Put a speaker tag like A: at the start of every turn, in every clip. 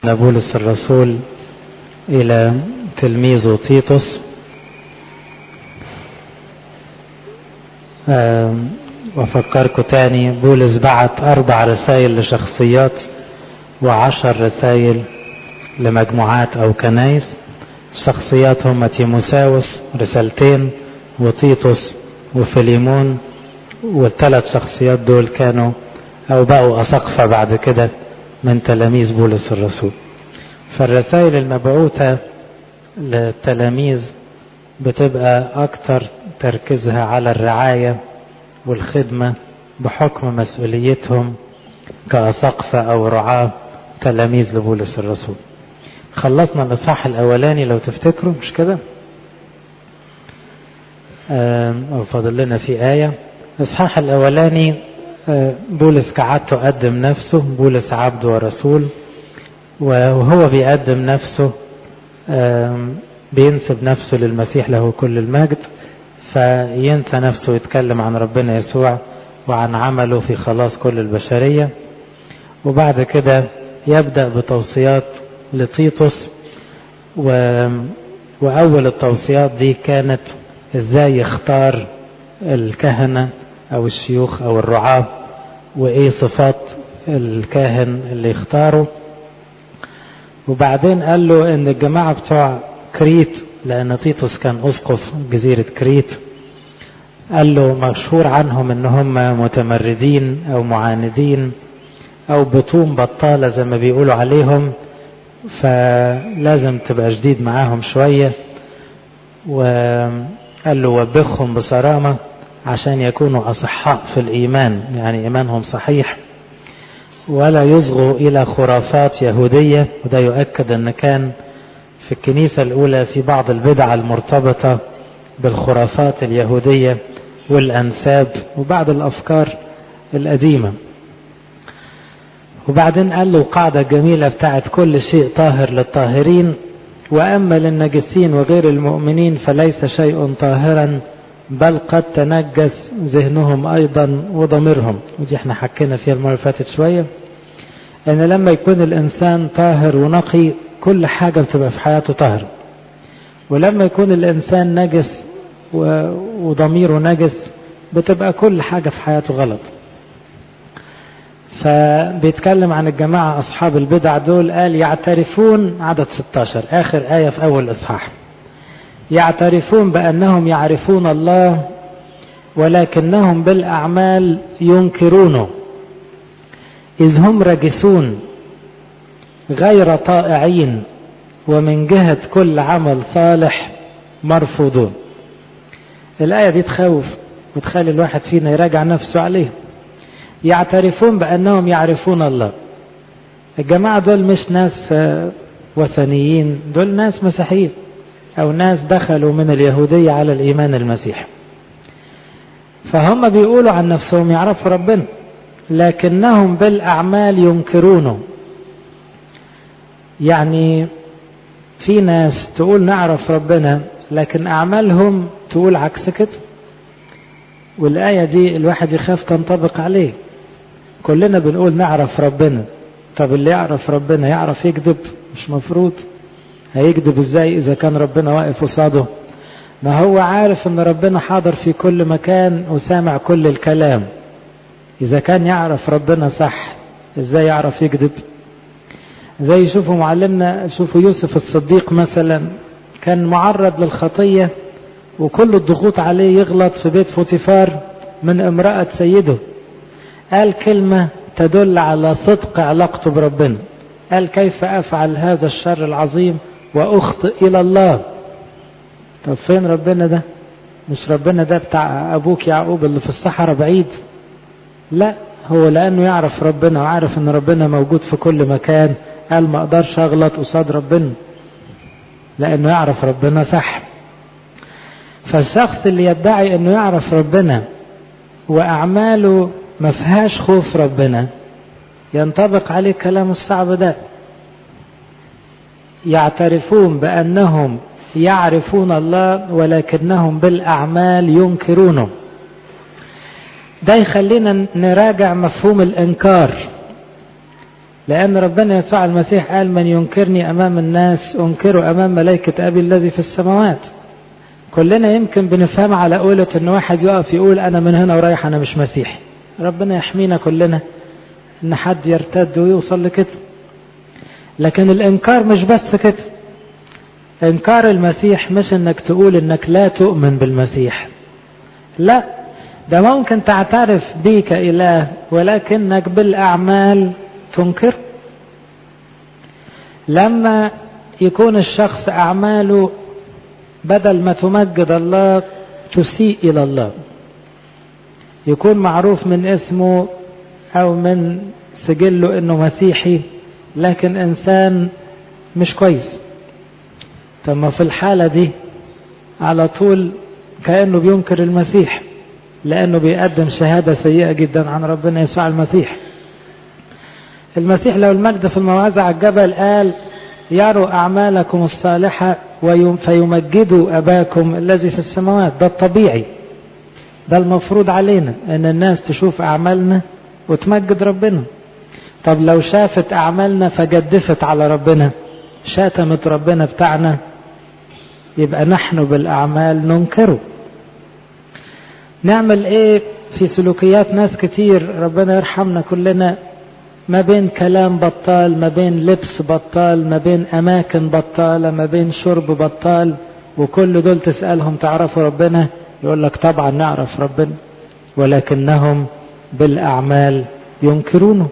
A: بولس الرسول إلى تلميذه تيتوس وفكركم تاني بولس بعت أربع رسائل لشخصيات وعشر رسائل لمجموعات أو كنايس الشخصيات هم تيموساوس رسالتين وتيتوس وفيليمون والثلاث شخصيات دول كانوا أو بقوا أسقفة بعد كده من تلاميذ بولس الرسول فالرسائل المبعوثة للتلاميذ بتبقى أكتر تركيزها على الرعاية والخدمة بحكم مسؤوليتهم كأسقفة أو رعاة تلاميذ لبولس الرسول خلصنا الإصحاح الأولاني لو تفتكروا مش كده أو فاضل لنا في آية الإصحاح الأولاني بولس كعادته قدم نفسه بولس عبد ورسول وهو بيقدم نفسه بينسب نفسه للمسيح له كل المجد فينسى نفسه يتكلم عن ربنا يسوع وعن عمله في خلاص كل البشرية وبعد كده يبدأ بتوصيات لطيطس و... وأول التوصيات دي كانت ازاي يختار الكهنة أو الشيوخ أو الرعاة وإيه صفات الكاهن اللي يختاره وبعدين قال له إن الجماعة بتوع كريت لأن تيتوس كان أسقف جزيرة كريت قال له مشهور عنهم إن هم متمردين أو معاندين أو بطون بطالة زي ما بيقولوا عليهم فلازم تبقى شديد معاهم شوية وقال له وبخهم بصرامة عشان يكونوا أصحاء في الإيمان يعني إيمانهم صحيح ولا يصغوا إلى خرافات يهودية وده يؤكد أن كان في الكنيسة الأولى في بعض البدع المرتبطة بالخرافات اليهودية والأنساب وبعض الأفكار القديمة وبعدين قال له قاعدة جميلة بتاعت كل شيء طاهر للطاهرين وأما للنجسين وغير المؤمنين فليس شيء طاهرا بل قد تنجس ذهنهم أيضا وضميرهم ودي احنا حكينا فيها المرة اللي فاتت شوية ان لما يكون الإنسان طاهر ونقي كل حاجة بتبقى في حياته طاهرة ولما يكون الإنسان نجس وضميره نجس بتبقى كل حاجة في حياته غلط فبيتكلم عن الجماعة أصحاب البدع دول قال يعترفون عدد 16 آخر آية في أول إصحاح يعترفون بأنهم يعرفون الله ولكنهم بالأعمال ينكرونه إذ هم رجسون غير طائعين ومن جهة كل عمل صالح مرفوضون الآية دي تخوف وتخلي الواحد فينا يراجع نفسه عليه يعترفون بأنهم يعرفون الله الجماعة دول مش ناس وثنيين دول ناس مسيحيين أو ناس دخلوا من اليهودية على الإيمان المسيحي فهم بيقولوا عن نفسهم يعرفوا ربنا لكنهم بالأعمال ينكرونه يعني في ناس تقول نعرف ربنا لكن أعمالهم تقول عكس كده والآية دي الواحد يخاف تنطبق عليه كلنا بنقول نعرف ربنا طب اللي يعرف ربنا يعرف يكذب مش مفروض هيكذب ازاي اذا كان ربنا واقف قصاده ما هو عارف ان ربنا حاضر في كل مكان وسامع كل الكلام اذا كان يعرف ربنا صح ازاي يعرف يكذب زي شوفوا معلمنا شوفوا يوسف الصديق مثلا كان معرض للخطية وكل الضغوط عليه يغلط في بيت فوتيفار من امرأة سيده قال كلمة تدل على صدق علاقته بربنا قال كيف أفعل هذا الشر العظيم وأخطئ إلى الله طب فين ربنا ده مش ربنا ده بتاع أبوك يعقوب اللي في الصحراء بعيد لا هو لأنه يعرف ربنا وعارف أن ربنا موجود في كل مكان قال ما أقدرش أغلط قصاد ربنا لأنه يعرف ربنا صح فالشخص اللي يدعي أنه يعرف ربنا وأعماله ما فيهاش خوف ربنا ينطبق عليه كلام الصعب ده يعترفون بأنهم يعرفون الله ولكنهم بالأعمال ينكرونه ده يخلينا نراجع مفهوم الإنكار لأن ربنا يسوع المسيح قال من ينكرني أمام الناس أنكره أمام ملائكة أبي الذي في السماوات كلنا يمكن بنفهم على قولة أن واحد يقف يقول أنا من هنا ورايح أنا مش مسيحي ربنا يحمينا كلنا أن حد يرتد ويوصل لكده لكن الإنكار مش بس كده إنكار المسيح مش أنك تقول أنك لا تؤمن بالمسيح لا ده ممكن تعترف بيه كإله ولكنك بالأعمال تنكر لما يكون الشخص أعماله بدل ما تمجد الله تسيء إلى الله يكون معروف من اسمه أو من سجله أنه مسيحي لكن إنسان مش كويس ثم في الحالة دي على طول كأنه بينكر المسيح لأنه بيقدم شهادة سيئة جدا عن ربنا يسوع المسيح المسيح لو المجد في الموعظة على الجبل قال يروا أعمالكم الصالحة فيمجدوا أباكم الذي في السماوات ده الطبيعي ده المفروض علينا أن الناس تشوف أعمالنا وتمجد ربنا طب لو شافت أعمالنا فجدفت على ربنا شاتمت ربنا بتاعنا يبقى نحن بالأعمال ننكره نعمل ايه في سلوكيات ناس كتير ربنا يرحمنا كلنا ما بين كلام بطال ما بين لبس بطال ما بين أماكن بطالة ما بين شرب بطال وكل دول تسألهم تعرفوا ربنا يقول لك طبعا نعرف ربنا ولكنهم بالأعمال ينكرونه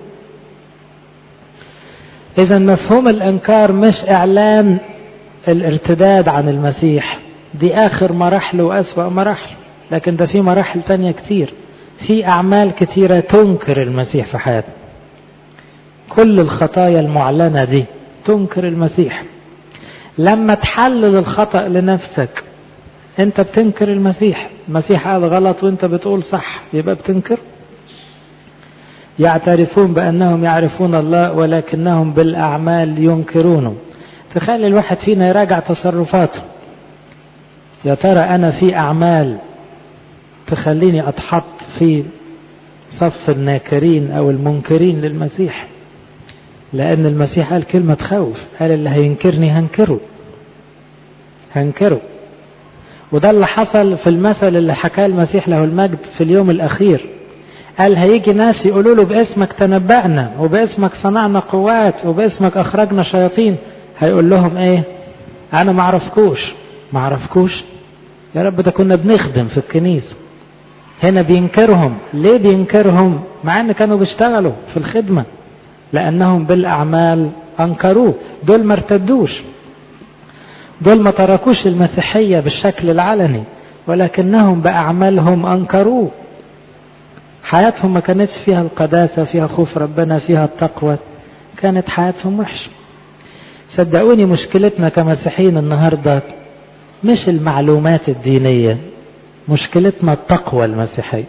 A: إذا مفهوم الإنكار مش إعلان الارتداد عن المسيح دي آخر مراحل وأسوأ مراحل لكن ده في مراحل تانية كتير في أعمال كتيرة تنكر المسيح في حياتنا كل الخطايا المعلنة دي تنكر المسيح لما تحلل الخطأ لنفسك انت بتنكر المسيح المسيح قال غلط وانت بتقول صح يبقى بتنكر يعترفون بأنهم يعرفون الله ولكنهم بالأعمال ينكرونه تخلي الواحد فينا يراجع تصرفاته يا ترى أنا في أعمال تخليني أتحط في صف الناكرين أو المنكرين للمسيح لأن المسيح قال كلمة تخوف قال اللي هينكرني هنكره هنكره وده اللي حصل في المثل اللي حكاه المسيح له المجد في اليوم الأخير قال هيجي ناس يقولوا له باسمك تنبأنا وباسمك صنعنا قوات وباسمك أخرجنا شياطين هيقول لهم ايه انا ما اعرفكوش ما اعرفكوش يا رب ده كنا بنخدم في الكنيسة هنا بينكرهم ليه بينكرهم مع ان كانوا بيشتغلوا في الخدمة لانهم بالاعمال انكروه دول ما ارتدوش دول ما تركوش المسيحية بالشكل العلني ولكنهم بأعمالهم أنكروه حياتهم ما كانتش فيها القداسة فيها خوف ربنا فيها التقوى كانت حياتهم وحشة صدقوني مشكلتنا كمسيحيين النهاردة مش المعلومات الدينية مشكلتنا التقوى المسيحية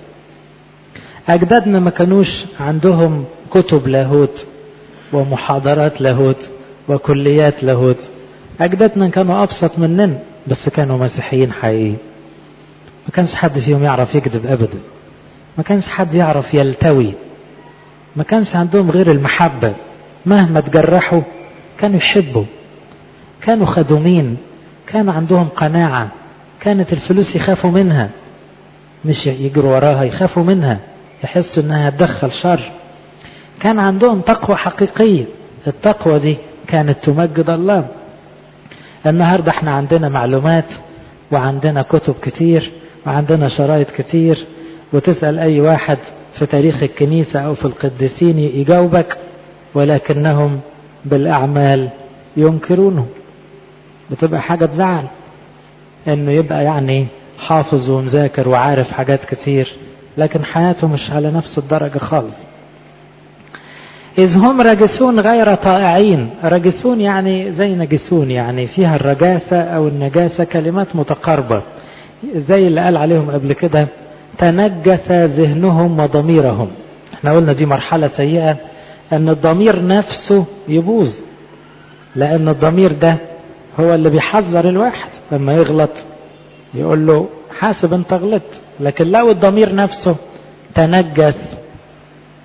A: أجدادنا ما كانوش عندهم كتب لاهوت ومحاضرات لاهوت وكليات لاهوت أجدادنا كانوا أبسط مننا بس كانوا مسيحيين حقيقيين ما كانش حد فيهم يعرف يكذب أبدا ما كانش حد يعرف يلتوي ما كانش عندهم غير المحبة مهما تجرحوا كانوا يحبوا كانوا خدومين كان عندهم قناعة كانت الفلوس يخافوا منها مش يجروا وراها يخافوا منها يحسوا انها تدخل شر كان عندهم تقوى حقيقية التقوى دي كانت تمجد الله النهاردة احنا عندنا معلومات وعندنا كتب كتير وعندنا شرايط كتير وتسأل اي واحد في تاريخ الكنيسة او في القديسين يجاوبك ولكنهم بالاعمال ينكرونه بتبقى حاجة تزعل انه يبقى يعني حافظ ومذاكر وعارف حاجات كتير لكن حياته مش على نفس الدرجة خالص إذ هم رجسون غير طائعين رجسون يعني زي نجسون يعني فيها الرجاسة أو النجاسة كلمات متقاربة زي اللي قال عليهم قبل كده تنجس ذهنهم وضميرهم احنا قلنا دي مرحلة سيئة أن الضمير نفسه يبوظ لأن الضمير ده هو اللي بيحذر الواحد لما يغلط يقول له حاسب انت غلطت لكن لو الضمير نفسه تنجس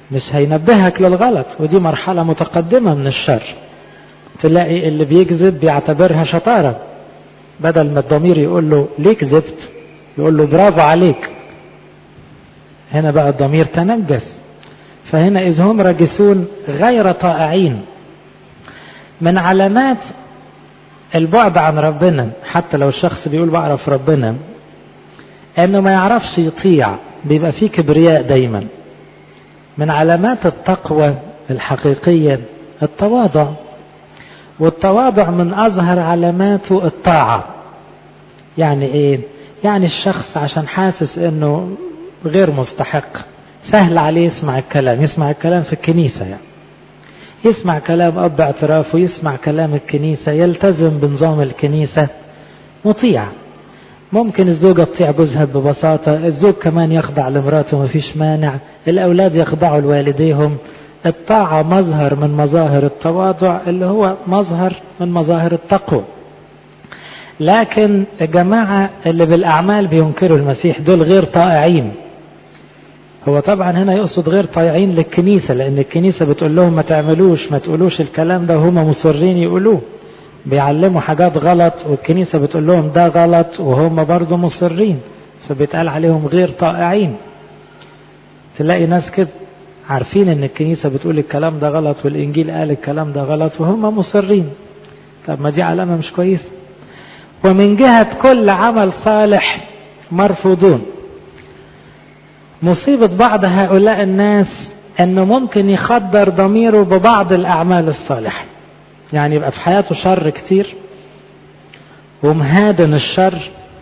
A: مش هينبهك للغلط ودي مرحلة متقدمة من الشر تلاقي اللي بيكذب بيعتبرها شطارة بدل ما الضمير يقول له ليه كذبت يقول له برافو عليك هنا بقى الضمير تنجس فهنا إذ هم راجسون غير طائعين من علامات البعد عن ربنا حتى لو الشخص بيقول بعرف ربنا انه ما يعرفش يطيع بيبقى فيه كبرياء دايما من علامات التقوى الحقيقية التواضع والتواضع من أظهر علاماته الطاعة يعني إيه؟ يعني الشخص عشان حاسس إنه غير مستحق سهل عليه يسمع الكلام يسمع الكلام في الكنيسة يعني يسمع كلام أب اعترافه يسمع كلام الكنيسة يلتزم بنظام الكنيسة مطيع ممكن الزوجة تطيع جوزها ببساطة الزوج كمان يخضع لمراته مفيش مانع الأولاد يخضعوا لوالديهم الطاعة مظهر من مظاهر التواضع اللي هو مظهر من مظاهر التقوى لكن الجماعة اللي بالأعمال بينكروا المسيح دول غير طائعين هو طبعا هنا يقصد غير طائعين للكنيسة لأن الكنيسة بتقول لهم ما تعملوش ما تقولوش الكلام ده وهم مصرين يقولوه بيعلموا حاجات غلط والكنيسة بتقول لهم ده غلط وهم برضه مصرين فبيتقال عليهم غير طائعين تلاقي ناس كده عارفين ان الكنيسة بتقول الكلام ده غلط والانجيل قال الكلام ده غلط وهم مصرين طب ما دي علامة مش كويسة ومن جهة كل عمل صالح مرفوضون مصيبة بعض هؤلاء الناس انه ممكن يخدر ضميره ببعض الاعمال الصالحة يعني يبقى في حياته شر كتير ومهادن الشر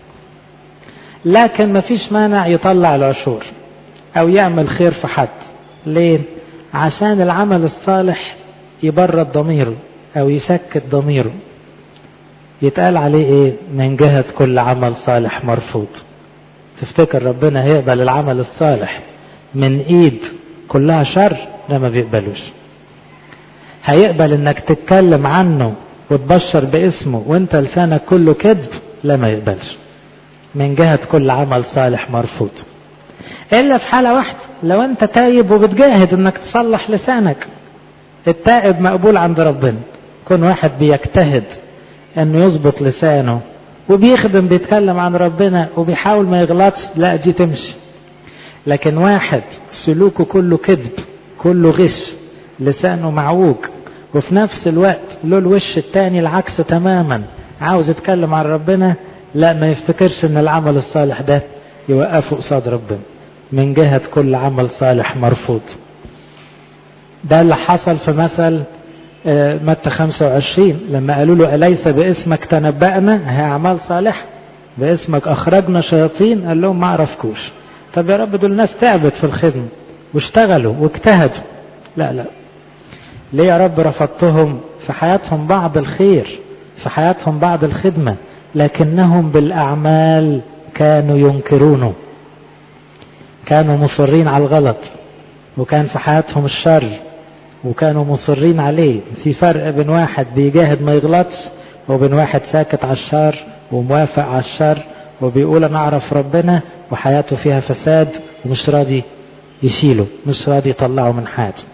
A: لكن مفيش مانع يطلع العشور او يعمل خير في حد ليه عشان العمل الصالح يبرد ضميره او يسكت ضميره يتقال عليه ايه من جهة كل عمل صالح مرفوض تفتكر ربنا هيقبل العمل الصالح من ايد كلها شر لا ما بيقبلوش هيقبل انك تتكلم عنه وتبشر باسمه وانت لسانك كله كذب لا ما يقبلش من جهة كل عمل صالح مرفوض الا في حالة واحدة لو انت تايب وبتجاهد انك تصلح لسانك التائب مقبول عند ربنا كون واحد بيجتهد انه يظبط لسانه وبيخدم بيتكلم عن ربنا وبيحاول ما يغلطش لا دي تمشي لكن واحد سلوكه كله كذب كله غش لسانه معوج وفي نفس الوقت له الوش التاني العكس تماما عاوز يتكلم عن ربنا لا ما يفتكرش ان العمل الصالح ده يوقفه قصاد ربنا من جهة كل عمل صالح مرفوض ده اللي حصل في مثل متى 25 لما قالوا له أليس باسمك تنبأنا هي أعمال صالحة باسمك أخرجنا شياطين قال لهم ما أعرفكوش طب يا رب دول ناس تعبت في الخدمة واشتغلوا واجتهدوا لا لا ليه يا رب رفضتهم في حياتهم بعض الخير في حياتهم بعض الخدمة لكنهم بالأعمال كانوا ينكرونه كانوا مصرين على الغلط وكان في حياتهم الشر وكانوا مصرين عليه في فرق بين واحد بيجاهد ما يغلطش وبين واحد ساكت على الشر وموافق على الشر وبيقول انا اعرف ربنا وحياته فيها فساد ومش راضي يشيله مش راضي يطلعه من حياته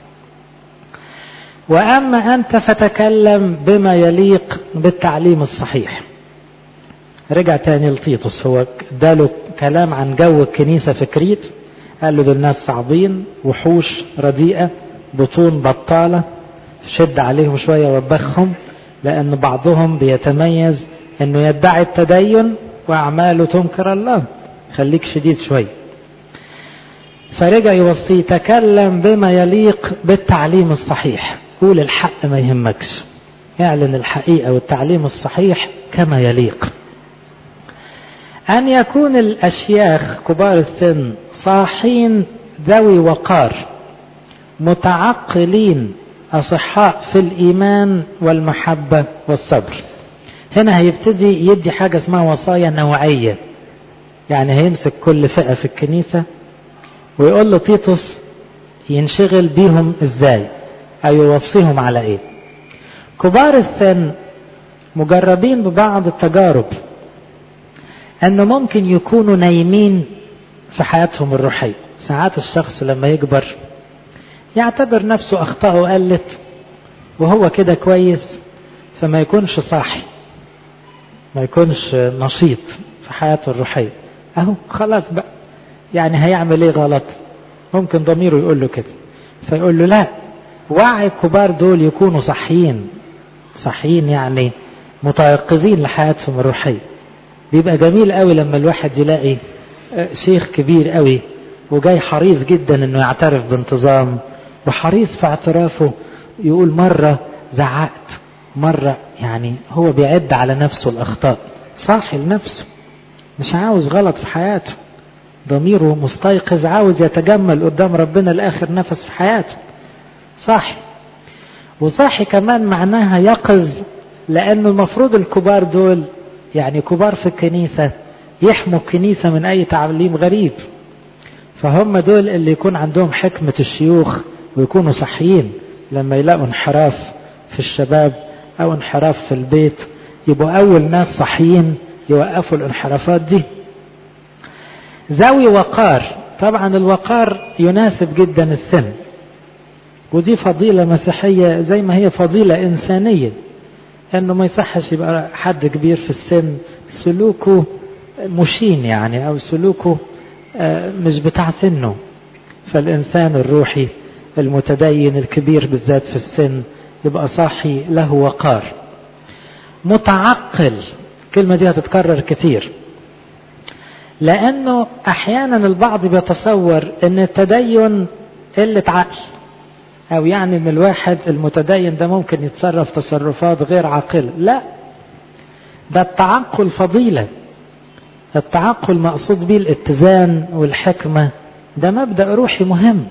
A: واما انت فتكلم بما يليق بالتعليم الصحيح رجع تاني لطيطس هو اداله كلام عن جو الكنيسة في كريت قال له دول ناس صعبين وحوش رديئة بطون بطالة شد عليهم شوية وبخهم لأن بعضهم بيتميز أنه يدعي التدين وأعماله تنكر الله خليك شديد شوية فرجع يوصيه تكلم بما يليق بالتعليم الصحيح قول الحق ما يهمكش اعلن الحقيقة والتعليم الصحيح كما يليق أن يكون الأشياخ كبار السن صاحين ذوي وقار متعقلين أصحاء في الإيمان والمحبة والصبر هنا هيبتدي يدي حاجة اسمها وصايا نوعية يعني هيمسك كل فئة في الكنيسة ويقول له تيتوس ينشغل بيهم ازاي أو يوصيهم على ايه كبار السن مجربين ببعض التجارب انه ممكن يكونوا نايمين في حياتهم الروحية ساعات الشخص لما يكبر يعتبر نفسه أخطأه قلت وهو كده كويس فما يكونش صاحي ما يكونش نشيط في حياته الروحية أهو خلاص بقى يعني هيعمل إيه غلط ممكن ضميره يقول له كده فيقول له لا وعي الكبار دول يكونوا صحيين صحيين يعني متيقظين لحياتهم الروحية بيبقى جميل قوي لما الواحد يلاقي شيخ كبير قوي وجاي حريص جدا انه يعترف بانتظام وحريص في اعترافه يقول مرة زعقت مرة يعني هو بيعد على نفسه الأخطاء صاحي لنفسه مش عاوز غلط في حياته ضميره مستيقظ عاوز يتجمل قدام ربنا لآخر نفس في حياته صاحي وصاحي كمان معناها يقظ لأنه المفروض الكبار دول يعني كبار في الكنيسة يحموا الكنيسة من أي تعليم غريب فهم دول اللي يكون عندهم حكمة الشيوخ ويكونوا صحيين لما يلاقوا انحراف في الشباب أو انحراف في البيت يبقوا أول ناس صحيين يوقفوا الانحرافات دي ذوي وقار طبعا الوقار يناسب جدا السن ودي فضيلة مسيحية زي ما هي فضيلة إنسانية انه ما يصحش يبقى حد كبير في السن سلوكه مشين يعني او سلوكه مش بتاع سنه فالانسان الروحي المتدين الكبير بالذات في السن يبقى صاحي له وقار متعقل الكلمة دي هتتكرر كتير لانه احيانا البعض بيتصور ان التدين قلة عقل او يعني ان الواحد المتدين ده ممكن يتصرف تصرفات غير عاقلة لا ده التعقل فضيلة التعقل مقصود به الاتزان والحكمة ده مبدأ روحي مهم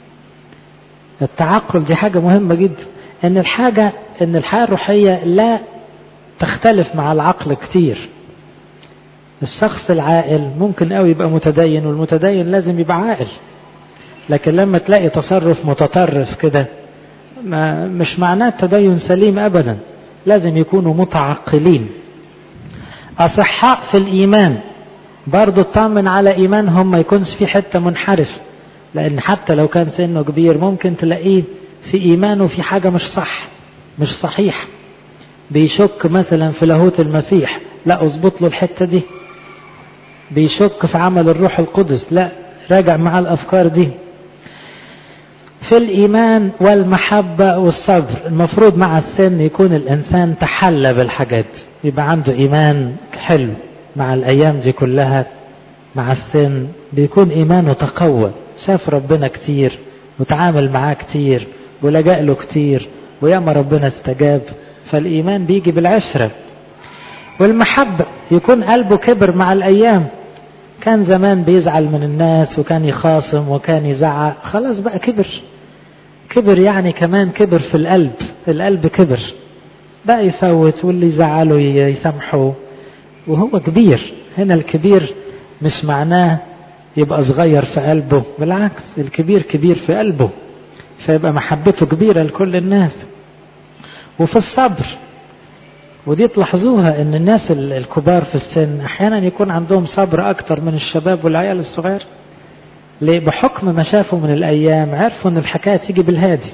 A: التعقل دي حاجة مهمة جدا ان الحاجة ان الحياة الروحية لا تختلف مع العقل كتير الشخص العاقل ممكن قوي يبقى متدين والمتدين لازم يبقى عاقل لكن لما تلاقي تصرف متطرف كده ما مش معناه تدين سليم ابدا لازم يكونوا متعقلين اصحاء في الايمان برضه اطمن على ايمانهم ما يكونش في حته منحرف لان حتى لو كان سنه كبير ممكن تلاقيه في ايمانه في حاجه مش صح مش صحيح بيشك مثلا في لاهوت المسيح لا اظبط له الحته دي بيشك في عمل الروح القدس لا راجع مع الافكار دي في الإيمان والمحبة والصبر المفروض مع السن يكون الإنسان تحلى بالحاجات يبقى عنده إيمان حلو مع الأيام دي كلها مع السن بيكون إيمانه تقوى شاف ربنا كتير وتعامل معاه كتير ولجأ له كتير وياما ربنا استجاب فالإيمان بيجي بالعشرة والمحبة يكون قلبه كبر مع الأيام كان زمان بيزعل من الناس وكان يخاصم وكان يزعق خلاص بقى كبر كبر يعني كمان كبر في القلب القلب كبر بقى يفوت واللي يزعله يسامحه وهو كبير هنا الكبير مش معناه يبقى صغير في قلبه بالعكس الكبير كبير في قلبه فيبقى محبته كبيرة لكل الناس وفي الصبر ودي تلاحظوها ان الناس الكبار في السن احيانا يكون عندهم صبر اكتر من الشباب والعيال الصغير ليه بحكم ما شافوا من الايام عرفوا ان الحكايه تيجي بالهادي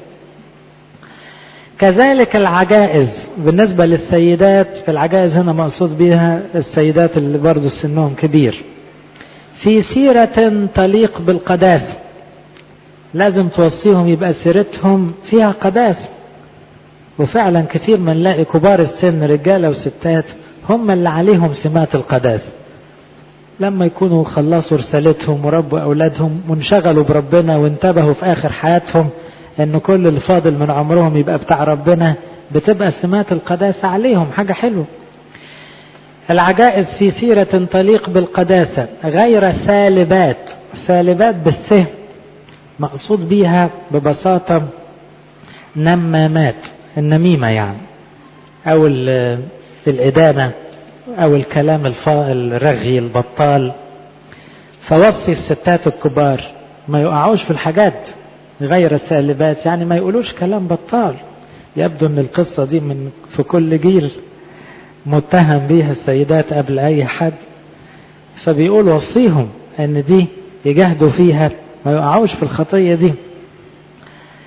A: كذلك العجائز بالنسبه للسيدات العجائز هنا مقصود بها السيدات اللي برضه سنهم كبير في سيرة تليق بالقداسة لازم توصيهم يبقى سيرتهم فيها قداسة وفعلا كثير من نلاقي كبار السن رجالة وستات هم اللي عليهم سمات القداسة لما يكونوا خلصوا رسالتهم وربوا أولادهم وانشغلوا بربنا وانتبهوا في آخر حياتهم أن كل اللي فاضل من عمرهم يبقى بتاع ربنا بتبقى سمات القداسة عليهم حاجة حلوة العجائز في سيرة تليق بالقداسة غير سالبات سالبات بالسهم مقصود بيها ببساطة نمامات النميمة يعني أو الإدانة أو الكلام الرغي البطال فوصي الستات الكبار ما يقعوش في الحاجات غير السالبات يعني ما يقولوش كلام بطال يبدو ان القصة دي من في كل جيل متهم بيها السيدات قبل اي حد فبيقول وصيهم ان دي يجاهدوا فيها ما يقعوش في الخطية دي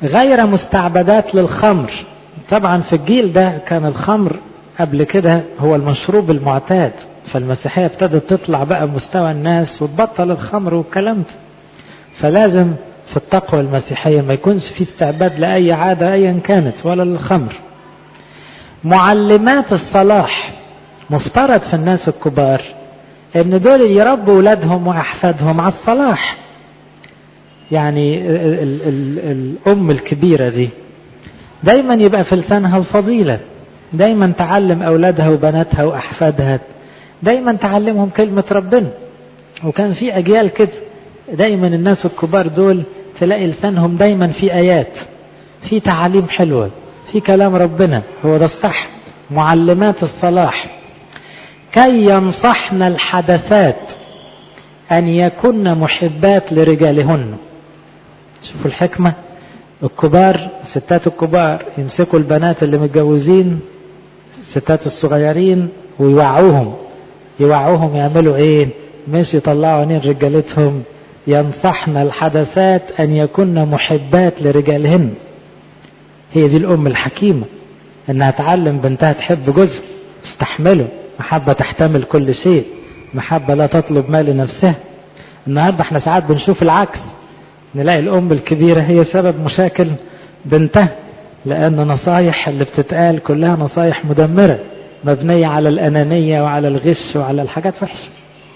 A: غير مستعبدات للخمر طبعا في الجيل ده كان الخمر قبل كده هو المشروب المعتاد فالمسيحية ابتدت تطلع بقى مستوى الناس وتبطل الخمر والكلام ده فلازم في التقوى المسيحية ما يكونش في استعباد لأي عادة أيا كانت ولا للخمر معلمات الصلاح مفترض في الناس الكبار ان دول يربوا ولادهم واحفادهم على الصلاح يعني ال ال ال الام الكبيرة دي دايما يبقى في لسانها الفضيلة دايما تعلم اولادها وبناتها واحفادها دايما تعلمهم كلمة ربنا وكان في اجيال كده دايما الناس الكبار دول تلاقي لسانهم دايما في ايات في تعاليم حلوة في كلام ربنا هو ده الصح معلمات الصلاح كي ينصحن الحدثات أن يكن محبات لرجالهن شوفوا الحكمة الكبار الستات الكبار يمسكوا البنات اللي متجوزين الستات الصغيرين ويوعوهم يوعوهم يعملوا ايه مش يطلعوا عينين رجالتهم ينصحن الحدثات أن يكن محبات لرجالهن هي دي الأم الحكيمة إنها تعلم بنتها تحب جزء تستحمله محبة تحتمل كل شيء محبة لا تطلب ما لنفسها النهاردة احنا ساعات بنشوف العكس نلاقي الأم الكبيرة هي سبب مشاكل بنتها لأن نصايح اللي بتتقال كلها نصايح مدمرة مبنية على الأنانية وعلى الغش وعلى الحاجات وحشة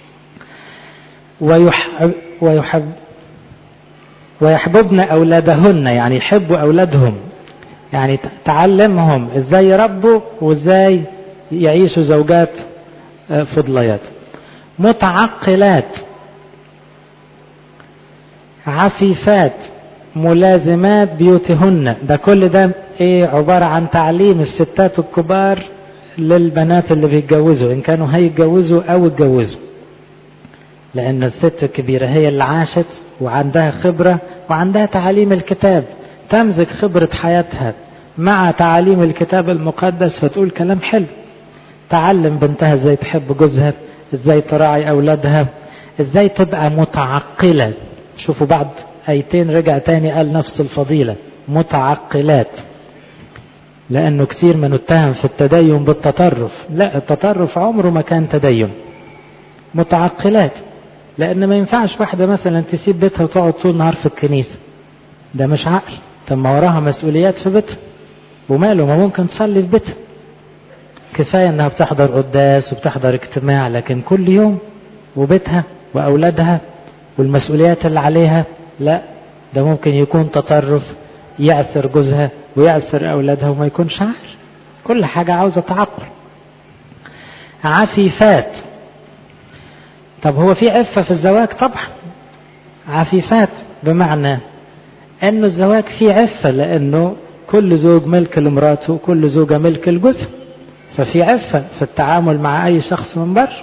A: ويحب, ويحب ويحببن أولادهن يعني يحبوا أولادهم يعني تعلمهم ازاي يربوا وازاي يعيشوا زوجات فضليات متعقلات عفيفات ملازمات بيوتهن ده كل ده ايه عبارة عن تعليم الستات الكبار للبنات اللي بيتجوزوا ان كانوا هيتجوزوا او اتجوزوا لان الست الكبيرة هي اللي عاشت وعندها خبرة وعندها تعاليم الكتاب تمزج خبرة حياتها مع تعاليم الكتاب المقدس فتقول كلام حلو تعلم بنتها ازاي تحب جوزها ازاي تراعي اولادها ازاي تبقى متعقلة شوفوا بعد ايتين رجع تاني قال نفس الفضيلة متعقلات لانه كتير من اتهم في التدين بالتطرف لا التطرف عمره ما كان تدين متعقلات لان ما ينفعش واحدة مثلا تسيب بيتها وتقعد طول النهار في الكنيسة ده مش عقل طب ما وراها مسؤوليات في بيتها وماله ما ممكن تصلي في بيتها كفاية انها بتحضر قداس وبتحضر اجتماع لكن كل يوم وبيتها واولادها والمسؤوليات اللي عليها لا ده ممكن يكون تطرف يعثر جوزها ويعثر اولادها وما يكونش عقل كل حاجة عاوزة تعقل عفيفات طب هو في عفة في الزواج طبعا عفيفات بمعنى انه الزواج فيه عفة لانه كل زوج ملك لمراته وكل زوجة ملك لجوزها ففي عفة في التعامل مع اي شخص من بره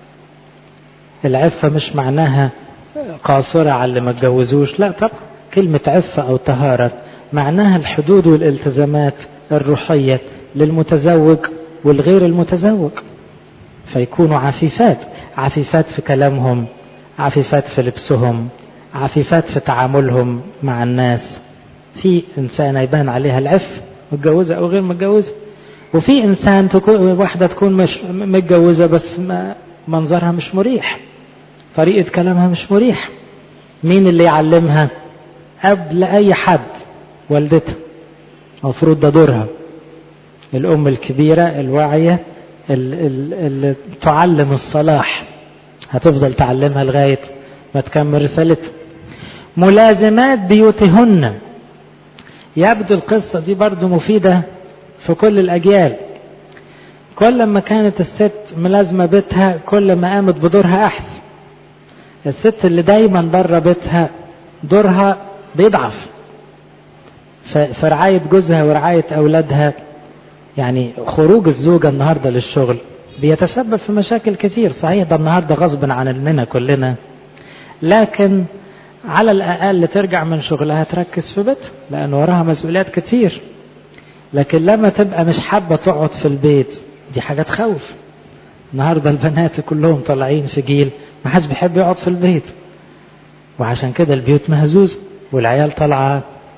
A: العفة مش معناها قاصرة على اللي ما اتجوزوش لا طبعا كلمة عفة او طهارة معناها الحدود والالتزامات الروحية للمتزوج والغير المتزوج فيكونوا عفيفات عفيفات في كلامهم عفيفات في لبسهم عفيفات في تعاملهم مع الناس في إنسانة يبان عليها العف متجوزة أو غير متجوزة وفي إنسان تكون واحدة تكون مش متجوزة بس ما منظرها مش مريح طريقة كلامها مش مريح مين اللي يعلمها قبل أي حد والدتها المفروض ده دورها الأم الكبيرة الواعية اللي تعلم الصلاح هتفضل تعلمها لغاية ما تكمل رسالتها ملازمات بيوتهن يبدو القصة دي برضو مفيدة في كل الأجيال كل ما كانت الست ملازمة بيتها كل ما قامت بدورها أحسن الست اللي دايما بره بيتها دورها بيضعف في رعاية جوزها ورعاية أولادها يعني خروج الزوجة النهاردة للشغل بيتسبب في مشاكل كتير صحيح ده النهاردة غصب عننا كلنا لكن على الأقل ترجع من شغلها تركز في بيتها لأن وراها مسؤوليات كتير لكن لما تبقى مش حابة تقعد في البيت دي حاجة تخوف النهاردة البنات كلهم طالعين في جيل ما حدش بيحب يقعد في البيت وعشان كده البيوت مهزوزة والعيال طالعة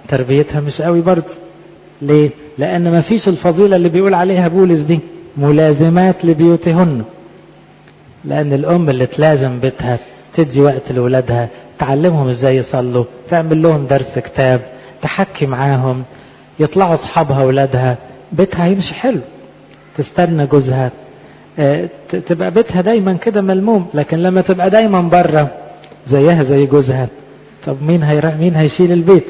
A: تربيتها مش قوي برضه ليه لان ما فيش الفضيلة اللي بيقول عليها بولس دي ملازمات لبيوتهن لان الام اللي تلازم بيتها تدي وقت لولادها تعلمهم ازاي يصلوا تعمل لهم درس كتاب تحكي معاهم يطلعوا اصحابها ولادها بيتها هيمشي حلو تستنى جوزها تبقى بيتها دايما كده ملموم لكن لما تبقى دايما بره زيها زي جوزها طب مين هيرا مين هيشيل البيت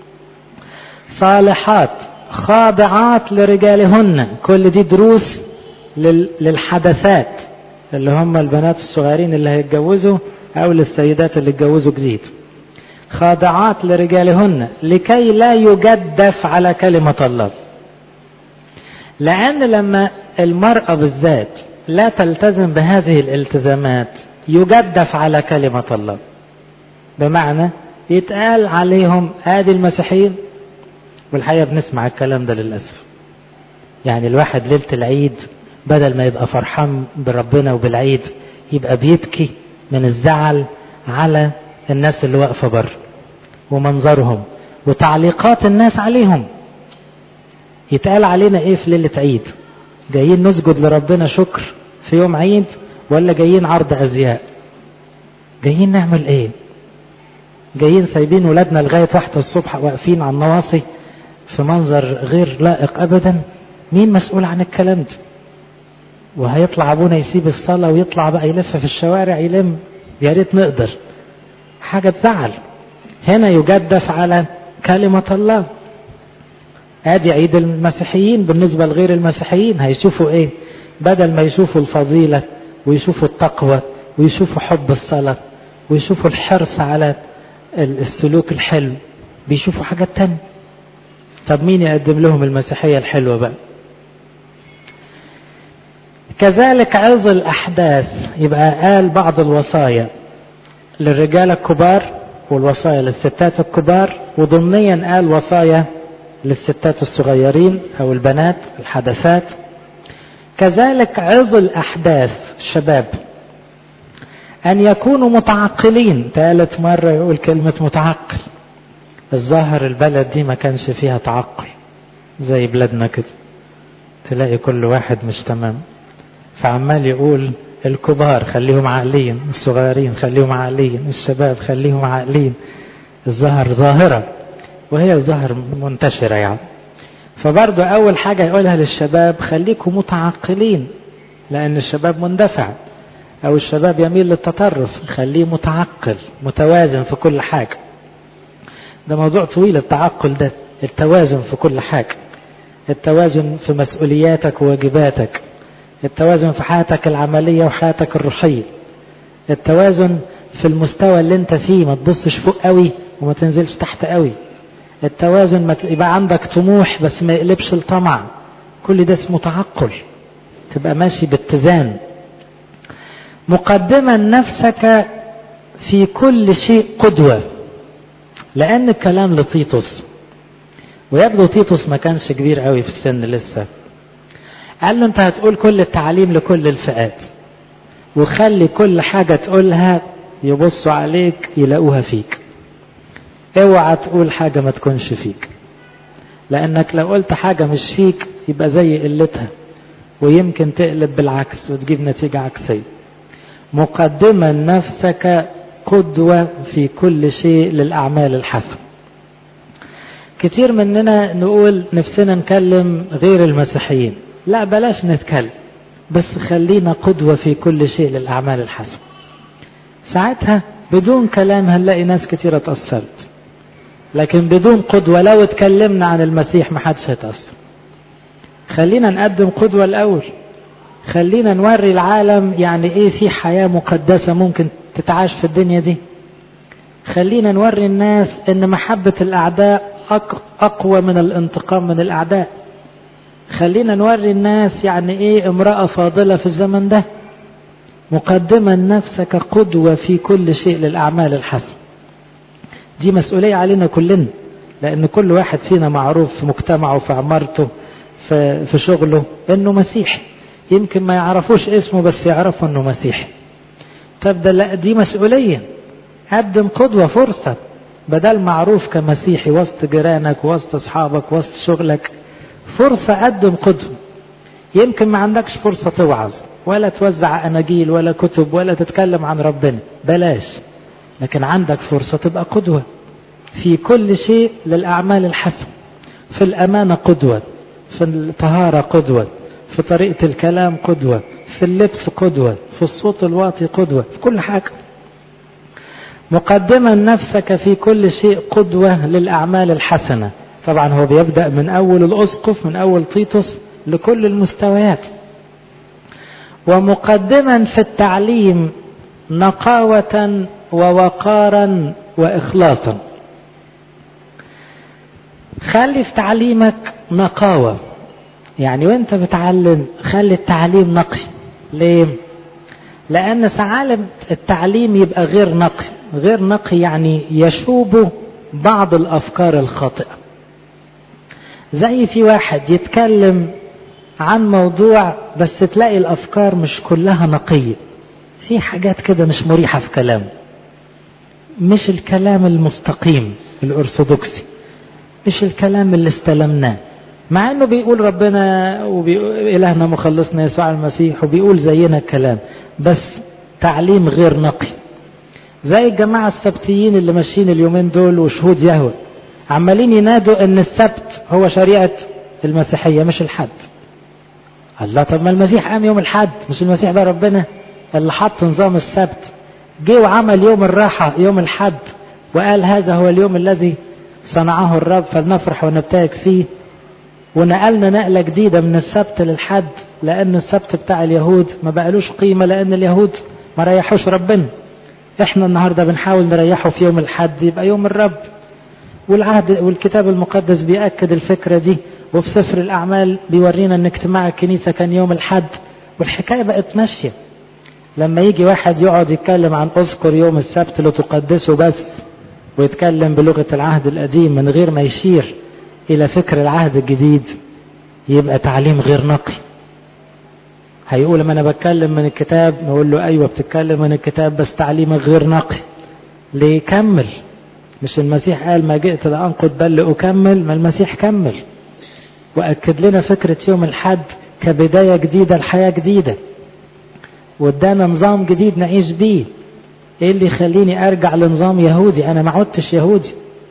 A: صالحات خاضعات لرجالهن كل دي دروس للحدثات اللي هم البنات الصغيرين اللي هيتجوزوا او للسيدات اللي اتجوزوا جديد خاضعات لرجالهن لكي لا يجدف على كلمة الله لأن لما المرأة بالذات لا تلتزم بهذه الالتزامات يجدف على كلمة الله بمعنى يتقال عليهم ادي المسيحيين والحقيقة بنسمع الكلام ده للأسف يعني الواحد ليلة العيد بدل ما يبقى فرحان بربنا وبالعيد يبقى بيبكي من الزعل على الناس اللي واقفة بره ومنظرهم وتعليقات الناس عليهم يتقال علينا ايه في ليلة عيد جايين نسجد لربنا شكر في يوم عيد ولا جايين عرض ازياء جايين نعمل ايه جايين سايبين ولادنا لغاية واحدة الصبح واقفين على النواصي في منظر غير لائق ابدا مين مسؤول عن الكلام ده وهيطلع ابونا يسيب الصلاة ويطلع بقى يلف في الشوارع يلم يا ريت نقدر حاجة تزعل هنا يجدف على كلمة الله ادي عيد المسيحيين بالنسبة لغير المسيحيين هيشوفوا ايه بدل ما يشوفوا الفضيلة ويشوفوا التقوى ويشوفوا حب الصلاة ويشوفوا الحرص على السلوك الحلو بيشوفوا حاجات تانية طب مين يقدم لهم المسيحية الحلوة بقى كذلك عظ الأحداث يبقى قال بعض الوصايا للرجال الكبار والوصايا للستات الكبار وضمنيا قال وصايا للستات الصغيرين أو البنات الحدثات كذلك عظ الأحداث الشباب أن يكونوا متعقلين ثالث مرة يقول كلمة متعقل الظاهر البلد دي ما كانش فيها تعقل زي بلادنا كده تلاقي كل واحد مش تمام فعمال يقول الكبار خليهم عاقلين الصغيرين خليهم عاقلين الشباب خليهم عاقلين الظاهر ظاهرة وهي الظاهر منتشرة يعني فبرضه أول حاجة يقولها للشباب خليكم متعقلين لأن الشباب مندفع أو الشباب يميل للتطرف خليه متعقل متوازن في كل حاجة ده موضوع طويل التعقل ده التوازن في كل حاجة التوازن في مسؤولياتك وواجباتك التوازن في حياتك العملية وحياتك الروحية التوازن في المستوى اللي انت فيه ما تبصش فوق قوي وما تنزلش تحت قوي التوازن ما يبقى عندك طموح بس ما يقلبش الطمع كل ده اسمه تعقل تبقى ماشي باتزان مقدما نفسك في كل شيء قدوة لأن الكلام لطيطس ويبدو تيتوس ما كانش كبير قوي في السن لسه قال له انت هتقول كل التعليم لكل الفئات وخلي كل حاجة تقولها يبصوا عليك يلاقوها فيك اوعى تقول حاجة ما تكونش فيك لانك لو قلت حاجة مش فيك يبقى زي قلتها ويمكن تقلب بالعكس وتجيب نتيجة عكسية مقدما نفسك قدوة في كل شيء للأعمال الحسنة كتير مننا نقول نفسنا نكلم غير المسيحيين لا بلاش نتكلم بس خلينا قدوة في كل شيء للأعمال الحسنة ساعتها بدون كلام هنلاقي ناس كتيرة تأثرت لكن بدون قدوة لو اتكلمنا عن المسيح ما حدش هيتأثر خلينا نقدم قدوة الأول خلينا نوري العالم يعني ايه في حياة مقدسة ممكن تتعاش في الدنيا دي خلينا نوري الناس ان محبة الاعداء اقوى من الانتقام من الاعداء خلينا نوري الناس يعني ايه امرأة فاضلة في الزمن ده مقدما نفسك قدوة في كل شيء للأعمال الحسنة دي مسؤولية علينا كلنا لأن كل واحد فينا معروف في مجتمعه في عمارته في, في شغله إنه مسيحي يمكن ما يعرفوش اسمه بس يعرفوا إنه مسيحي طب ده لا دي مسؤولية قدم قدوة فرصة بدل معروف كمسيحي وسط جيرانك وسط اصحابك وسط شغلك فرصة قدم قدوة يمكن ما عندكش فرصة توعظ ولا توزع أناجيل ولا كتب ولا تتكلم عن ربنا بلاش لكن عندك فرصة تبقى قدوة في كل شيء للأعمال الحسنة في الأمانة قدوة في الطهارة قدوة في طريقة الكلام قدوة في اللبس قدوة في الصوت الواطي قدوة في كل حاجة مقدما نفسك في كل شيء قدوة للأعمال الحسنة طبعا هو بيبدأ من أول الأسقف من أول تيتوس لكل المستويات ومقدما في التعليم نقاوة ووقارا وإخلاصا خلي في تعليمك نقاوة يعني وانت بتعلم خلي التعليم نقي ليه لأن ساعات التعليم يبقى غير نقي غير نقي يعني يشوب بعض الأفكار الخاطئة زي في واحد يتكلم عن موضوع بس تلاقي الأفكار مش كلها نقية في حاجات كده مش مريحة في كلامه مش الكلام المستقيم الأرثوذكسي مش الكلام اللي استلمناه مع انه بيقول ربنا وإلهنا مخلصنا يسوع المسيح وبيقول زينا الكلام بس تعليم غير نقي زي الجماعة السبتيين اللي ماشيين اليومين دول وشهود يهوى عمالين ينادوا ان السبت هو شريعة المسيحية مش الحد الله طب ما المسيح قام يوم الحد مش المسيح ده ربنا اللي حط نظام السبت جه وعمل يوم الراحة يوم الحد وقال هذا هو اليوم الذي صنعه الرب فلنفرح ونبتهج فيه ونقلنا نقلة جديدة من السبت للحد لأن السبت بتاع اليهود ما بقالوش قيمة لأن اليهود ما ريحوش ربنا احنا النهاردة بنحاول نريحه في يوم الحد يبقى يوم الرب والعهد والكتاب المقدس بيأكد الفكرة دي وفي سفر الأعمال بيورينا أن اجتماع الكنيسة كان يوم الحد والحكاية بقت ماشية لما يجي واحد يقعد يتكلم عن أذكر يوم السبت لتقدسه بس ويتكلم بلغة العهد القديم من غير ما يشير إلى فكر العهد الجديد يبقى تعليم غير نقي هيقول لما أنا بتكلم من الكتاب نقول له أيوة بتتكلم من الكتاب بس تعليمك غير نقي ليه كمل مش المسيح قال ما جئت لأنقض بل لأكمل ما المسيح كمل وأكد لنا فكرة يوم الحد كبداية جديدة لحياة جديدة وادانا نظام جديد نعيش بيه ايه اللي يخليني ارجع لنظام يهودي انا ما عدتش يهودي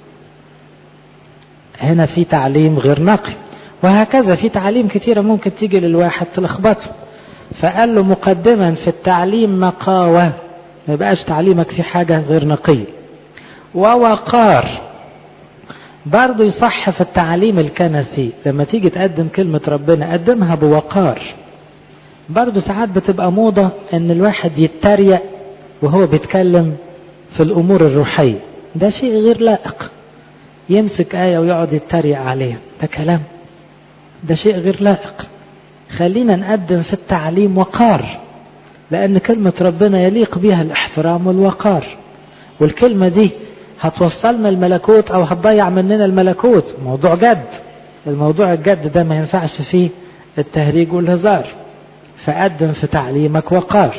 A: هنا في تعليم غير نقي وهكذا في تعليم كتيرة ممكن تيجي للواحد تلخبطه فقال له مقدما في التعليم نقاوة ما يبقاش تعليمك في حاجة غير نقية ووقار برضه يصح في التعليم الكنسي لما تيجي تقدم كلمة ربنا قدمها بوقار برضه ساعات بتبقى موضة ان الواحد يتريق وهو بيتكلم في الامور الروحية ده شيء غير لائق يمسك آية ويقعد يتريق عليها ده كلام ده شيء غير لائق خلينا نقدم في التعليم وقار لأن كلمة ربنا يليق بها الاحترام والوقار والكلمة دي هتوصلنا الملكوت أو هتضيع مننا الملكوت موضوع جد الموضوع الجد ده ما ينفعش فيه التهريج والهزار فقدم في تعليمك وقار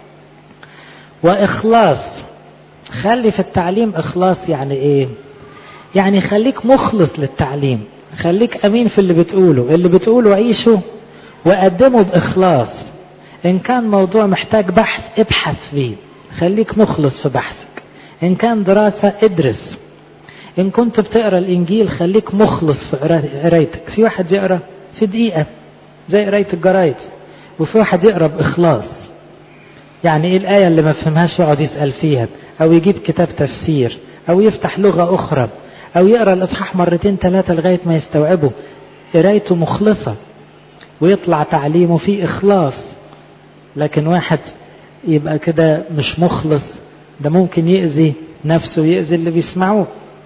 A: وإخلاص خلي في التعليم إخلاص يعني إيه يعني خليك مخلص للتعليم خليك أمين في اللي بتقوله اللي بتقوله عيشه وقدمه بإخلاص إن كان موضوع محتاج بحث ابحث فيه خليك مخلص في بحثك إن كان دراسة ادرس إن كنت بتقرأ الإنجيل خليك مخلص في قرايتك في واحد يقرأ في دقيقة زي قراية الجرايد وفي واحد يقرأ بإخلاص يعني إيه الآية اللي ما فهمهاش يقعد يسأل فيها أو يجيب كتاب تفسير أو يفتح لغة أخرى أو يقرأ الإصحاح مرتين ثلاثة لغاية ما يستوعبه قرايته مخلصة ويطلع تعليمه فيه إخلاص لكن واحد يبقى كده مش مخلص ده ممكن يأذي نفسه ويأذي اللي بيسمعوه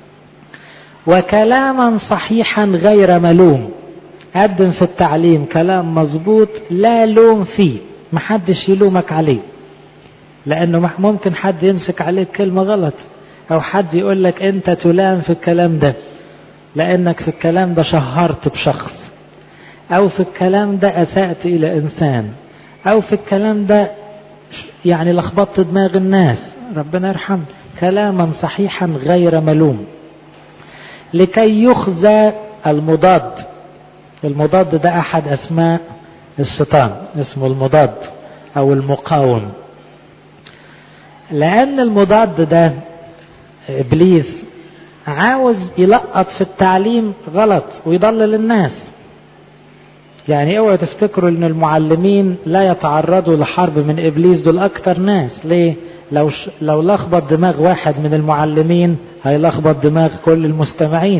A: وكلاما صحيحا غير ملوم قدم في التعليم كلام مظبوط لا لوم فيه محدش يلومك عليه لأنه ممكن حد يمسك عليك كلمة غلط أو حد يقول لك أنت تلام في الكلام ده لأنك في الكلام ده شهرت بشخص أو في الكلام ده أسأت إلى إنسان أو في الكلام ده يعني لخبطت دماغ الناس ربنا يرحم كلاما صحيحا غير ملوم لكي يخزى المضاد المضاد ده أحد أسماء الشيطان اسمه المضاد أو المقاوم لأن المضاد ده إبليس عاوز يلقط في التعليم غلط ويضلل الناس يعني اوعوا تفتكروا ان المعلمين لا يتعرضوا لحرب من ابليس دول اكتر ناس ليه لو ش... لو لخبط دماغ واحد من المعلمين هيلخبط دماغ كل المستمعين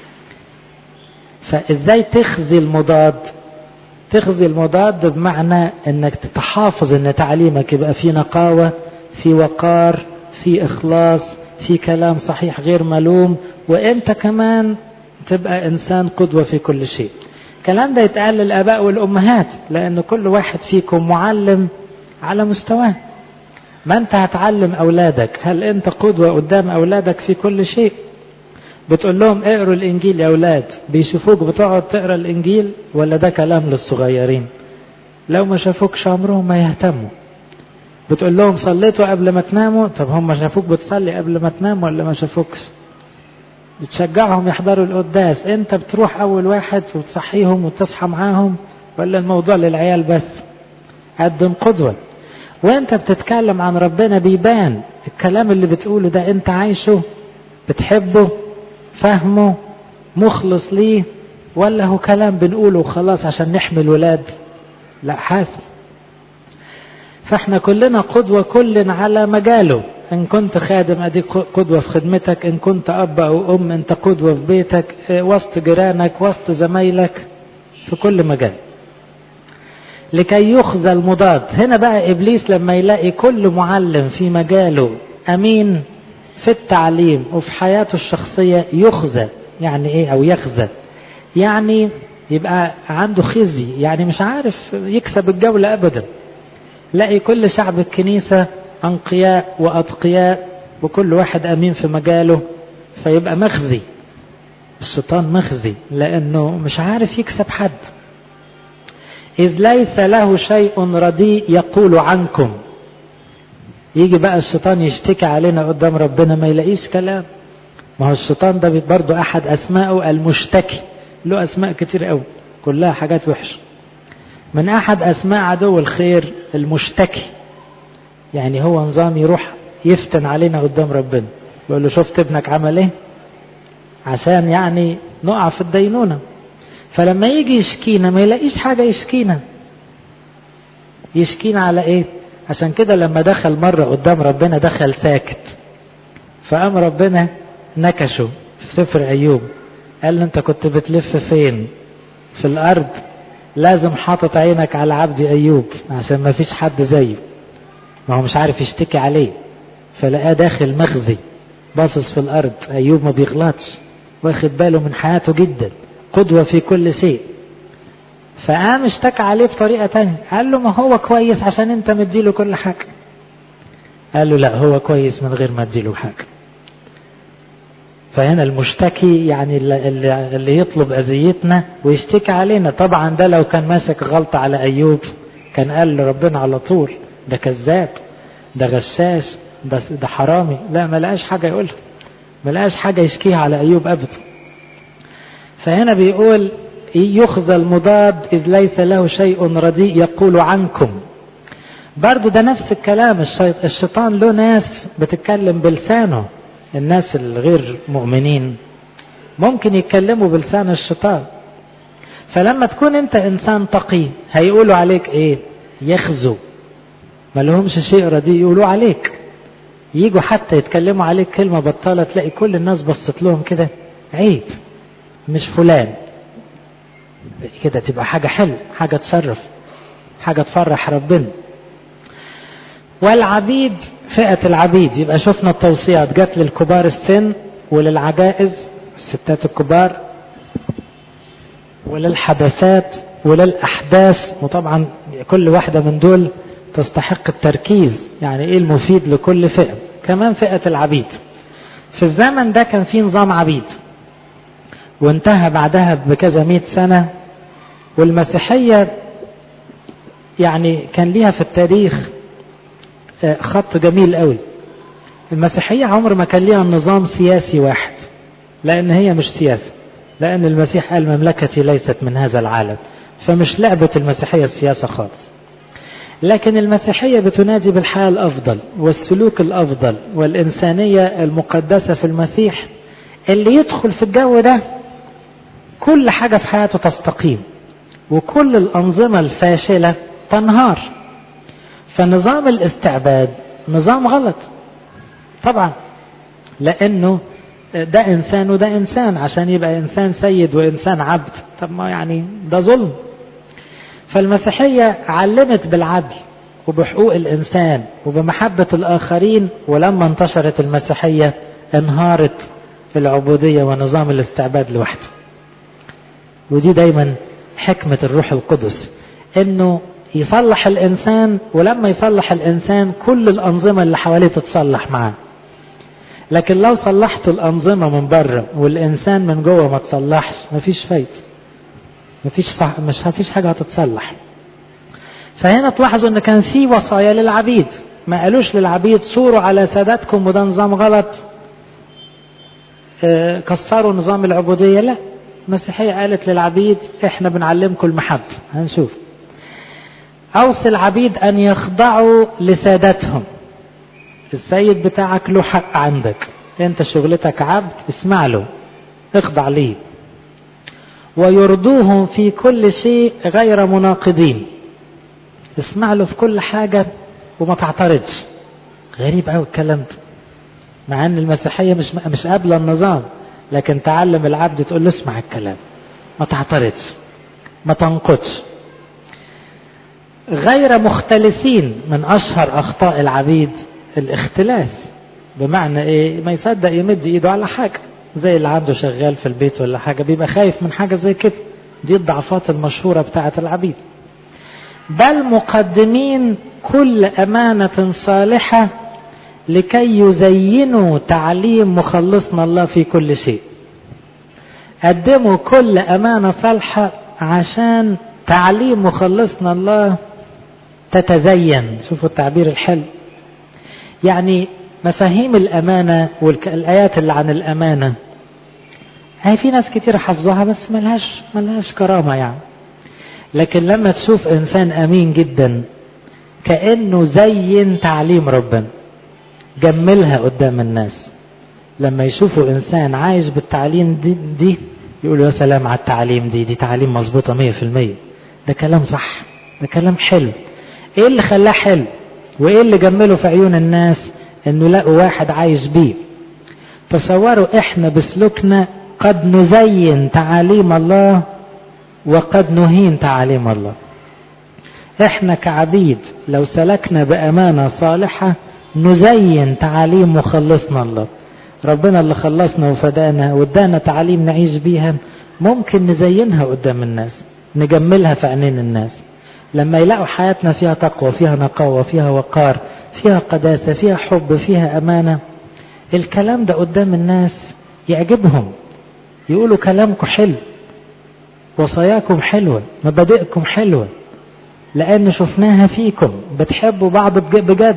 A: فازاي تخزي المضاد تخزي المضاد بمعنى انك تتحافظ ان تعليمك يبقى فيه نقاوة في وقار في اخلاص في كلام صحيح غير ملوم وانت كمان تبقى انسان قدوة في كل شيء الكلام ده يتقال للاباء والامهات لان كل واحد فيكم معلم على مستواه ما انت هتعلم اولادك هل انت قدوة قدام اولادك في كل شيء بتقول لهم اقروا الانجيل يا اولاد بيشوفوك بتقعد تقرا الانجيل ولا ده كلام للصغيرين لو ما شافوكش عمرهم ما يهتموا بتقول لهم صليتوا قبل ما تناموا طب هم شافوك بتصلي قبل ما تنام ولا ما شافوكش بتشجعهم يحضروا القداس انت بتروح اول واحد وتصحيهم وتصحى معاهم ولا الموضوع للعيال بس قدم قدوة وانت بتتكلم عن ربنا بيبان الكلام اللي بتقوله ده انت عايشه بتحبه فهمه مخلص ليه ولا هو كلام بنقوله خلاص عشان نحمي الولاد لا حاسب فاحنا كلنا قدوة كل على مجاله ان كنت خادم اديك قدوة في خدمتك ان كنت اب او ام انت قدوة في بيتك وسط جيرانك وسط زمايلك في كل مجال لكي يخزى المضاد هنا بقى ابليس لما يلاقي كل معلم في مجاله امين في التعليم وفي حياته الشخصية يخزى يعني ايه او يخزى يعني يبقى عنده خزي يعني مش عارف يكسب الجولة ابدا لاقي كل شعب الكنيسة انقياء واتقياء وكل واحد امين في مجاله فيبقى مخزي الشيطان مخزي لانه مش عارف يكسب حد اذ ليس له شيء رديء يقول عنكم يجي بقى الشيطان يشتكي علينا قدام ربنا ما يلاقيش كلام ما هو الشيطان ده برضه احد اسمائه المشتكي له اسماء كتير قوي كلها حاجات وحشه من احد اسماء عدو الخير المشتكي يعني هو نظام يروح يفتن علينا قدام ربنا يقول له شفت ابنك عمل ايه عشان يعني نقع في الدينونة فلما يجي يشكينا ما يلاقيش حاجة يشكينا يشكينا على ايه عشان كده لما دخل مرة قدام ربنا دخل ساكت فقام ربنا نكشه في سفر ايوب قال له انت كنت بتلف فين في الارض لازم حاطط عينك على عبدي ايوب عشان ما فيش حد زيه ما هو مش عارف يشتكي عليه فلقاه داخل مخزي باصص في الارض ايوب ما بيغلطش واخد باله من حياته جدا قدوة في كل شيء فقام اشتكى عليه بطريقة تانية قال له ما هو كويس عشان انت مديله كل حاجة قال له لا هو كويس من غير ما تديله حاجة فهنا المشتكي يعني اللي, اللي يطلب أذيتنا ويشتكي علينا طبعا ده لو كان ماسك غلطة على أيوب كان قال لربنا على طول ده كذاب ده غشاش ده, ده حرامي لا ما لقاش حاجة يقولها ما لقاش حاجة يشكيها على أيوب أبدا فهنا بيقول يخزى المضاد إذ ليس له شيء رديء يقول عنكم برضو ده نفس الكلام الشيطان له ناس بتتكلم بلسانه الناس الغير مؤمنين ممكن يتكلموا بلسان الشيطان فلما تكون انت انسان تقي هيقولوا عليك ايه يخزوا ما لهمش شيء رديء يقولوا عليك يجوا حتى يتكلموا عليك كلمة بطالة تلاقي كل الناس بصت لهم كده عيب مش فلان كده تبقى حاجة حلوة حاجة تشرف حاجة تفرح ربنا والعبيد فئة العبيد يبقى شفنا التوصيات جت للكبار السن وللعجائز الستات الكبار وللحدثات وللأحداث وطبعا كل واحدة من دول تستحق التركيز يعني ايه المفيد لكل فئة كمان فئة العبيد في الزمن ده كان في نظام عبيد وانتهى بعدها بكذا مئة سنة والمسيحية يعني كان ليها في التاريخ خط جميل قوي المسيحية عمر ما كان ليها نظام سياسي واحد لأن هي مش سياسة لأن المسيح قال مملكتي ليست من هذا العالم فمش لعبة المسيحية السياسة خالص لكن المسيحية بتنادي بالحياة الأفضل والسلوك الأفضل والإنسانية المقدسة في المسيح اللي يدخل في الجو ده كل حاجة في حياته تستقيم وكل الأنظمة الفاشلة تنهار فنظام الاستعباد نظام غلط طبعا لأنه ده إنسان وده إنسان عشان يبقى إنسان سيد وإنسان عبد طب ما يعني ده ظلم فالمسيحية علمت بالعدل وبحقوق الإنسان وبمحبة الآخرين ولما انتشرت المسيحية انهارت العبودية ونظام الاستعباد لوحده ودي دايما حكمة الروح القدس انه يصلح الانسان ولما يصلح الانسان كل الانظمة اللي حواليه تتصلح معاه لكن لو صلحت الانظمة من بره والانسان من جوه ما تصلحش مفيش فايدة مفيش صح مش مفيش حاجة هتتصلح فهنا تلاحظوا ان كان في وصايا للعبيد ما قالوش للعبيد صوروا على سادتكم وده نظام غلط اه كسروا نظام العبودية لا المسيحية قالت للعبيد احنا بنعلمكم المحبة هنشوف اوصي العبيد ان يخضعوا لسادتهم السيد بتاعك له حق عندك انت شغلتك عبد اسمع له اخضع ليه ويرضوهم في كل شيء غير مناقضين اسمع له في كل حاجة وما تعترضش غريب قوي الكلام ده مع ان المسيحية مش مش قابلة النظام لكن تعلم العبد تقول له اسمع الكلام ما تعترضش ما تنقضش غير مختلسين من اشهر اخطاء العبيد الاختلاس بمعنى ايه ما يصدق يمد ايده على حاجه زي اللي عنده شغال في البيت ولا حاجه بيبقى خايف من حاجه زي كده دي الضعفات المشهوره بتاعه العبيد بل مقدمين كل امانه صالحه لكي يزينوا تعليم مخلصنا الله في كل شيء قدموا كل امانه صالحه عشان تعليم مخلصنا الله تتزين شوفوا التعبير الحلو يعني مفاهيم الأمانة والآيات اللي عن الأمانة هي في ناس كتير حافظها بس ملهاش ملهاش كرامة يعني لكن لما تشوف إنسان أمين جدا كأنه زين تعليم ربنا جملها قدام الناس لما يشوفوا إنسان عايش بالتعليم دي, دي يقولوا يا سلام على التعليم دي دي تعليم مظبوطة مية في المية ده كلام صح ده كلام حلو ايه اللي خلاه حلو وايه اللي جمله في عيون الناس انه لقوا واحد عايش بيه تصوروا احنا بسلوكنا قد نزين تعاليم الله وقد نهين تعاليم الله احنا كعبيد لو سلكنا بامانه صالحه نزين تعاليم مخلصنا الله ربنا اللي خلصنا وفدانا وادانا تعاليم نعيش بيها ممكن نزينها قدام الناس نجملها في عينين الناس لما يلاقوا حياتنا فيها تقوى فيها نقاوة فيها وقار فيها قداسة فيها حب فيها أمانة الكلام ده قدام الناس يعجبهم يقولوا كلامكم حلو وصاياكم حلوة مبادئكم حلوة لأن شفناها فيكم بتحبوا بعض بجد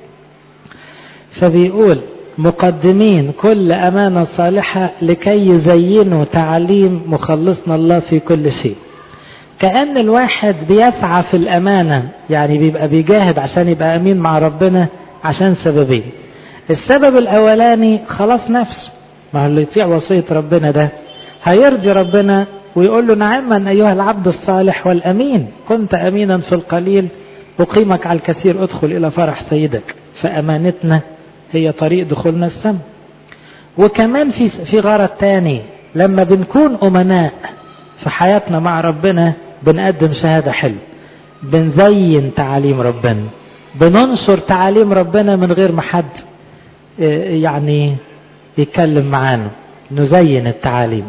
A: فبيقول مقدمين كل أمانة صالحة لكي يزينوا تعليم مخلصنا الله في كل شيء كأن الواحد بيسعى في الأمانة يعني بيبقى بيجاهد عشان يبقى أمين مع ربنا عشان سببين السبب الأولاني خلاص نفسه ما هو اللي يطيع وصية ربنا ده هيرضي ربنا ويقول له نعما أيها العبد الصالح والأمين كنت أمينا في القليل أقيمك على الكثير أدخل إلى فرح سيدك فأمانتنا هي طريق دخولنا السماء وكمان في في غرض تاني لما بنكون أمناء في حياتنا مع ربنا بنقدم شهادة حلوة بنزين تعاليم ربنا بننشر تعاليم ربنا من غير ما حد يعني يتكلم معانا نزين التعاليم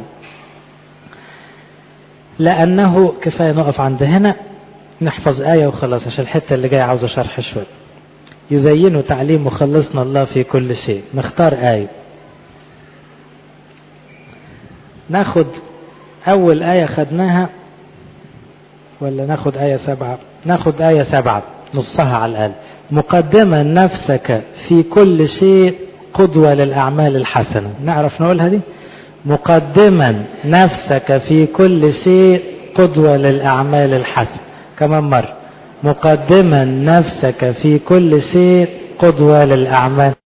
A: لأنه كفاية نقف عند هنا نحفظ آية وخلاص عشان الحتة اللي جاية عاوزة شرح شوية يزينوا تعليم مخلصنا الله في كل شيء نختار آية ناخد أول آية خدناها ولا ناخد آية سبعة ناخد آية سبعة نصها على الأقل مقدما نفسك في كل شيء قدوة للأعمال الحسنة نعرف نقولها دي مقدما نفسك في كل شيء قدوة للأعمال الحسنة كمان مرة مقدما نفسك في كل شيء قدوة للأعمال